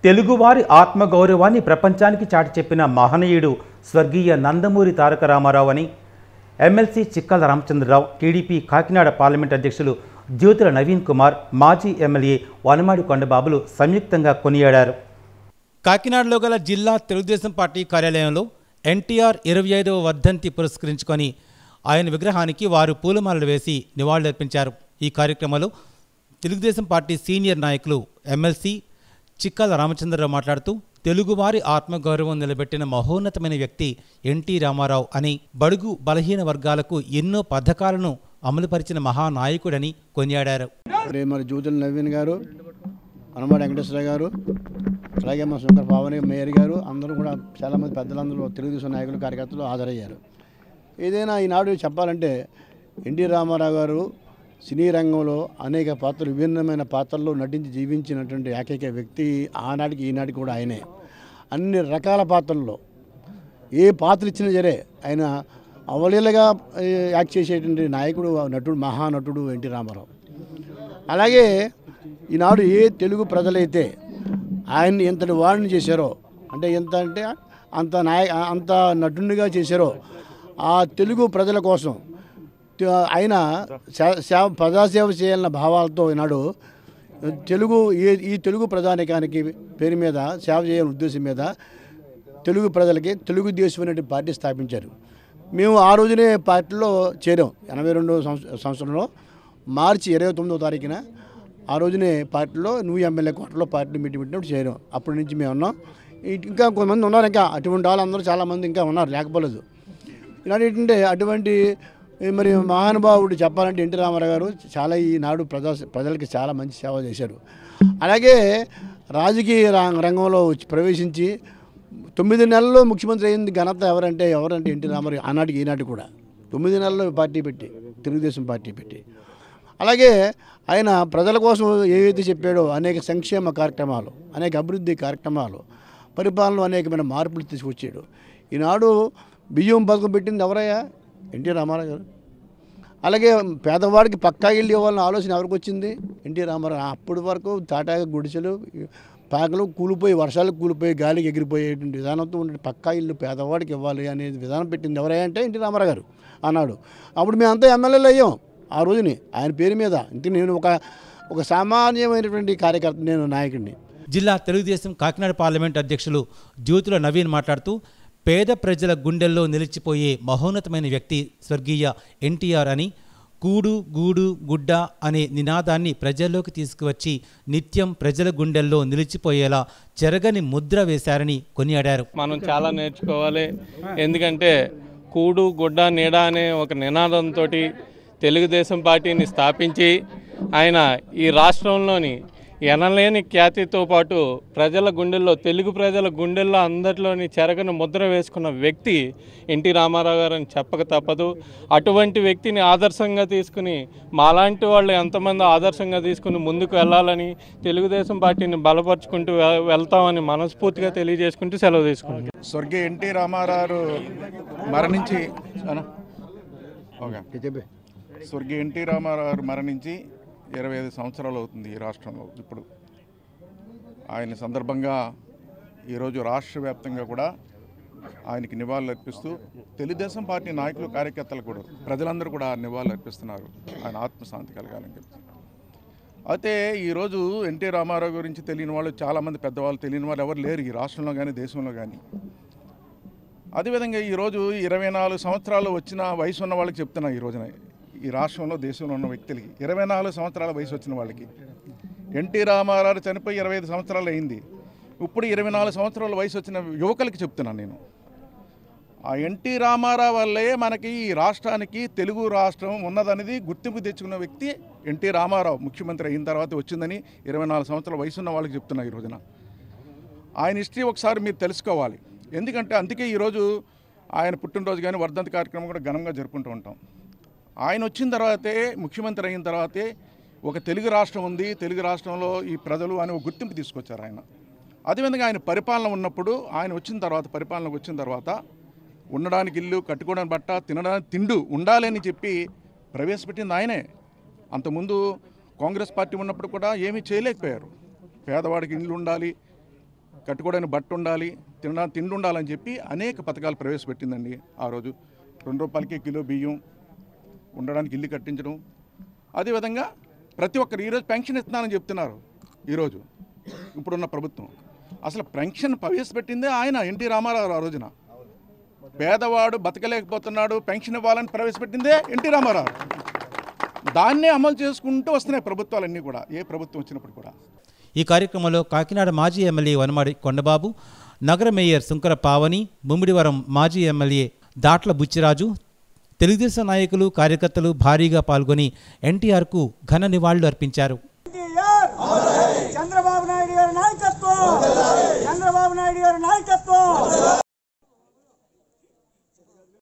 తెలుగువారి ఆత్మగౌరవాన్ని ప్రపంచానికి చాటి చెప్పిన మహనీయుడు స్వర్గీయ నందమూరి తారక రామారావు అని MLC Chikkala Ramachandrarao TDP Kakinada parliament అధ్యక్షులు జ్యోతుల నవీన్ కుమార్ మాజీ ఎమ్మెల్యే వనమాడి కొండబాబులు సంయుక్తంగా కొనియాడారు కాకినాడలో గల జిల్లా తెలుగుదేశం పార్టీ కార్యాలయంలో ఎన్టీఆర్ ఇరవై ఐదవ వర్ధంతి పురస్కరించుకొని ఆయన విగ్రహానికి వారు పూలమాలలు వేసి నివాళులర్పించారు ఈ కార్యక్రమంలో తెలుగుదేశం పార్టీ సీనియర్ నాయకులు ఎమ్మెల్సీ చిక్కల రామచంద్రరావు మాట్లాడుతూ తెలుగువారి ఆత్మగౌరవం నిలబెట్టిన మహోన్నతమైన వ్యక్తి ఎన్టీ రామారావు అని బడుగు బలహీన వర్గాలకు ఎన్నో పథకాలను అమలుపరిచిన మహానాయకుడని కొనియాడారు మరి మరి జ్యోతుల నవీన్ గారు అనమాట వెంకటేశ్వర గారు అలాగే మా శంకర్ పావని మేయర్ గారు అందరూ కూడా చాలామంది పెద్దలందరూ తెలుగుదేశం నాయకులు కార్యకర్తలు హాజరయ్యారు ఏదైనా ఈనాడు చెప్పాలంటే ఎన్టీ రామారావు గారు సినీ రంగంలో అనేక పాత్రలు విభిన్నమైన పాత్రల్లో నటించి జీవించినటువంటి ఏకైక వ్యక్తి ఆనాటికి ఈనాటికి కూడా ఆయనే అన్ని రకాల పాత్రల్లో ఏ పాత్ర ఇచ్చినా సరే ఆయన అవలీలగా ఏ, యాక్ట్ చేసేటువంటి నాయకుడు నటుడు మహానటుడు ఎన్టీ రామారావు అలాగే ఈనాడు ఏ తెలుగు ప్రజలైతే ఆయన్ని ఎంతటి వాడిని చేశారో అంటే ఎంత అంటే అంత నాయ అంత నటునిగా చేశారో ఆ తెలుగు ప్రజల కోసం త- ఆయన సే- సేవ ప్రజాసేవ చేయాలన్న భావాలతో ఈనాడు తెలుగు ఈ ఈ తెలుగు ప్రజానికానికి పేరు మీద సేవ చేయాలనే ఉద్దేశం మీద తెలుగు ప్రజలకి తెలుగు దేశం అనే పార్టీ స్థాపించారు మేము ఆ రోజునే పార్టీలో చేరాం ఎనభై రెండవ సంవత్సరంలో మార్చి ఇరవై తొమ్మిదవ తారీఖున ఆ రోజునే పార్టీలో నువ్వు ఎమ్మెల్యే కోటలో పార్టీ మీటింగ్ పెట్టినప్పుడు చేరాం అప్పటి నుంచి మేము ఉన్నాం ఇ- ఇంకా కొంతమంది ఉన్నారు ఇంకా అటువంటి వాళ్ళందరూ చాలామంది ఇంకా ఉన్నారు లేకపోలేదు ఇలాంటి ఏంటంటే అటువంటి ఈ మరి మహానుభావుడు చెప్పాలంటే ఎన్టీ రామారావు గారు చాలా ఈనాడు ప్రజా ప్రజలకి చాలా మంచి సేవ చేశారు అలాగే రాజకీయ రా- రంగంలో వచ్చి ప్రవేశించి తొమ్మిది నెలల్లో ముఖ్యమంత్రి అయింది ఘనత ఎవరంటే ఎవరంటే ఎన్టీ రామారావు ఆనాటికి ఈనాటి కూడా తొమ్మిది నెలల్లో పార్టీ పెట్టి తెలుగుదేశం పార్టీ పెట్టి అలాగే ఆయన ప్రజల కోసం ఏవైతే చెప్పాడో అనేక సంక్షేమ కార్యక్రమాలు అనేక అభివృద్ధి కార్యక్రమాలు పరిపాలనలో అనేకమైన మార్పులు తీసుకొచ్చాడు ఈనాడు బియ్యం పథకం పెట్టింది ఎవరయ్యా ఎన్టీ రామారావు గారు అలాగే పేదవాడికి పక్కా ఇల్లు ఇవ్వాలన్న ఆలోచన ఎవరికి వచ్చింది ఎన్టీ రామారావు అప్పటి వరకు తాటాక గుడిసెలు పాకలు కూలిపోయి వర్షాలకు కూలిపోయి గాలికి ఎగిరిపోయేటువంటి విధానంతో ఉండే పక్కా ఇల్లు పేదవాడికి ఇవ్వాలి అనేది విధానం పెట్టింది ఎవరయ్యా అంటే ఎన్టీ రామారావు గారు అన్నాడు అప్పుడు మేమంతా ఎమ్మెల్యేలు అయ్యాం ఆ రోజుని ఆయన పేరు మీద ఇంక నేను ఒక ఒక సామాన్యమైనటువంటి కార్యకర్త నేను నాయకుడిని జిల్లా తెలుగుదేశం కాకినాడ పార్లమెంట్ అధ్యక్షులు జ్యోతుల నవీన్ మాట్లాడుతూ పేద ప్రజల గుండెల్లో నిలిచిపోయే మహోన్నతమైన వ్యక్తి స్వర్గీయ ఎన్టీఆర్ అని కూడు గూడు గుడ్డ అనే నినాదాన్ని ప్రజల్లోకి తీసుకువచ్చి నిత్యం ప్రజల గుండెల్లో నిలిచిపోయేలా చెరగని ముద్ర వేశారని కొనియాడారు మనం చాలా నేర్చుకోవాలి ఎందుకంటే కూడు గుడ్డ నీడ అనే ఒక నినాదంతో తెలుగుదేశం పార్టీని స్థాపించి ఆయన ఈ రాష్ట్రంలోని ఎనలేని ఖ్యాతితో పాటు ప్రజల గుండెల్లో తెలుగు ప్రజల గుండెల్లో అందరిలోని చెరగని ముద్ర వేసుకున్న వ్యక్తి ఎన్టీ రామారావు గారు అని చెప్పక తప్పదు అటువంటి వ్యక్తిని ఆదర్శంగా తీసుకుని మాలాంటి వాళ్ళు ఎంతమంది ఆదర్శంగా తీసుకుని ముందుకు వెళ్ళాలని తెలుగుదేశం పార్టీని బలపరుచుకుంటూ వె- వెళ్తామని మనస్ఫూర్తిగా తెలియజేసుకుంటూ సెలవు తీసుకుంటాం స్వర్గీయ ఎన్టీ రామారావు మరణించి అనా? ఓకే చెప్పే స్వర్గీయ ఎన్టీ రామారావు గారు మరణించి ఇరవై ఐదు సంవత్సరాలు అవుతుంది ఈ రాష్ట్రంలో ఇప్పుడు ఆయన సందర్భంగా ఈరోజు రాష్ట్ర వ్యాప్తంగా కూడా ఆయనకి నివాళులు అర్పిస్తూ తెలుగుదేశం పార్టీ నాయకులు కార్యకర్తలు కూడా ప్రజలందరూ కూడా నివాళులు అర్పిస్తున్నారు ఆయన ఆత్మశాంతి కలగాలని చెప్పి అయితే ఈరోజు ఎన్టీ రామారావు గురించి తెలియని వాళ్ళు చాలామంది పెద్దవాళ్ళు తెలియని వాళ్ళు ఎవరు లేరు ఈ రాష్ట్రంలో కానీ దేశంలో కానీ అదేవిధంగా ఈరోజు ఇరవై నాలుగు సంవత్సరాలు వచ్చిన వయసు ఉన్న వాళ్ళకి చెప్తున్నా ఈ రోజున ఈ రాష్ట్రంలో దేశంలో ఉన్న వ్యక్తులకి ఇరవై నాలుగు సంవత్సరాల వయసు వచ్చిన వాళ్ళకి ఎన్టీ రామారావు చనిపోయి ఇరవై ఐదు సంవత్సరాలు అయింది ఇప్పుడు ఇరవై నాలుగు సంవత్సరాల వయసు వచ్చిన యువకులకి చెప్తున్నాను నేను ఆ ఎన్టీ రామారావు వల్లే మనకి ఈ రాష్ట్రానికి తెలుగు రాష్ట్రం ఉన్నదనేది గుర్తింపు తెచ్చుకున్న వ్యక్తి ఎన్టీ రామారావు ముఖ్యమంత్రి అయిన తర్వాత వచ్చిందని ఇరవై నాలుగు సంవత్సరాల వయసు ఉన్న వాళ్ళకి చెప్తున్నా ఈ రోజున ఆయన హిస్టరీ ఒకసారి మీరు తెలుసుకోవాలి ఎందుకంటే అందుకే ఈరోజు ఆయన పుట్టినరోజు కానీ వర్ధంతి కార్యక్రమం కూడా ఘనంగా జరుపుకుంటూ ఉంటాం ఆయన వచ్చిన తర్వాతే ముఖ్యమంత్రి అయిన తర్వాతే ఒక తెలుగు రాష్ట్రం ఉంది తెలుగు రాష్ట్రంలో ఈ ప్రజలు అని ఒక గుర్తింపు తీసుకొచ్చారు ఆయన అదేవిధంగా ఆయన పరిపాలన ఉన్నప్పుడు ఆయన వచ్చిన తర్వాత పరిపాలనకు వచ్చిన తర్వాత ఉండడానికి ఇల్లు కట్టుకోవడానికి బట్ట తినడానికి తిండు ఉండాలి అని చెప్పి ప్రవేశపెట్టింది ఆయనే అంతకుముందు కాంగ్రెస్ పార్టీ ఉన్నప్పుడు కూడా ఏమీ చేయలేకపోయారు పేదవాడికి ఇల్లు ఉండాలి కట్టుకోవడానికి బట్ట ఉండాలి తినడా తిండి ఉండాలని చెప్పి అనేక పథకాలు ప్రవేశపెట్టిందండి ఆ రోజు రెండు రూపాయలకి కిలో బియ్యం ఉండడానికి ఇల్లు కట్టించడం అదేవిధంగా ప్రతి ఒక్కరు ఈరోజు పెన్షన్ ఇస్తున్నానని చెప్తున్నారు ఈరోజు ఇప్పుడున్న ప్రభుత్వం అసలు పెన్షన్ ప్రవేశపెట్టిందే ఆయన ఎన్టీ రామారావు ఆ రోజున పేదవాడు బతకలేకపోతున్నాడు పెన్షన్ ఇవ్వాలని ప్రవేశపెట్టిందే ఎన్టీ రామారావు దాన్నే అమలు చేసుకుంటూ వస్తున్నాయి ప్రభుత్వాలన్నీ కూడా ఏ ప్రభుత్వం వచ్చినప్పుడు కూడా ఈ కార్యక్రమంలో కాకినాడ మాజీ ఎమ్మెల్యే వనమాడి కొండబాబు నగర మేయర్ శంకర పావని ముమ్మిడివరం మాజీ ఎమ్మెల్యే దాట్ల బుచ్చిరాజు తెలుగుదేశం నాయకులు కార్యకర్తలు భారీగా పాల్గొని ఎన్టీఆర్కు ఘన నివాళులు అర్పించారు ఎన్టీఆర్ చంద్రబాబు నాయుడు గారి నాయకత్వం చంద్రబాబు నాయుడు గారి నాయకత్వం